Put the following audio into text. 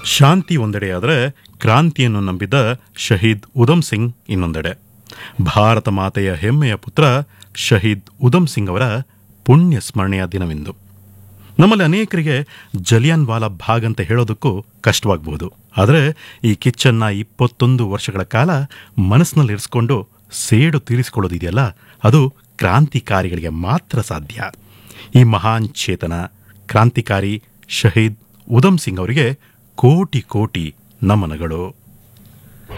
ಶಾಂತಿ ಒಂದೆಡೆ ಆದರೆ ಕ್ರಾಂತಿಯನ್ನು ನಂಬಿದ ಶಹೀದ್ ಉಧಮ್ ಸಿಂಗ್ ಇನ್ನೊಂದೆಡೆ ಭಾರತ ಮಾತೆಯ ಹೆಮ್ಮೆಯ ಪುತ್ರ ಶಹೀದ್ ಉಧಮ್ ಸಿಂಗ್ ಅವರ ಪುಣ್ಯ ಸ್ಮರಣೆಯ ದಿನವಿಂದು ನಮ್ಮಲ್ಲಿ ಅನೇಕರಿಗೆ ಜಲಿಯನ್ ವಾಲಾ ಭಾಗ್ ಅಂತ ಹೇಳೋದಕ್ಕೂ ಕಷ್ಟವಾಗಬಹುದು ಆದರೆ ಈ ಕಿಚ್ಚನ್ನ ಇಪ್ಪತ್ತೊಂದು ವರ್ಷಗಳ ಕಾಲ ಮನಸ್ಸಿನಲ್ಲಿರಿಸಿಕೊಂಡು ಸೇಡು ತೀರಿಸಿಕೊಳ್ಳೋದಿದೆಯಲ್ಲ ಅದು ಕ್ರಾಂತಿಕಾರಿಗಳಿಗೆ ಮಾತ್ರ ಸಾಧ್ಯ ಈ ಮಹಾನ್ ಚೇತನ ಕ್ರಾಂತಿಕಾರಿ ಶಹೀದ್ ಉಧಮ್ ಸಿಂಗ್ ಅವರಿಗೆ ಕೋಟಿ ಕೋಟಿ ನಮನಗಳು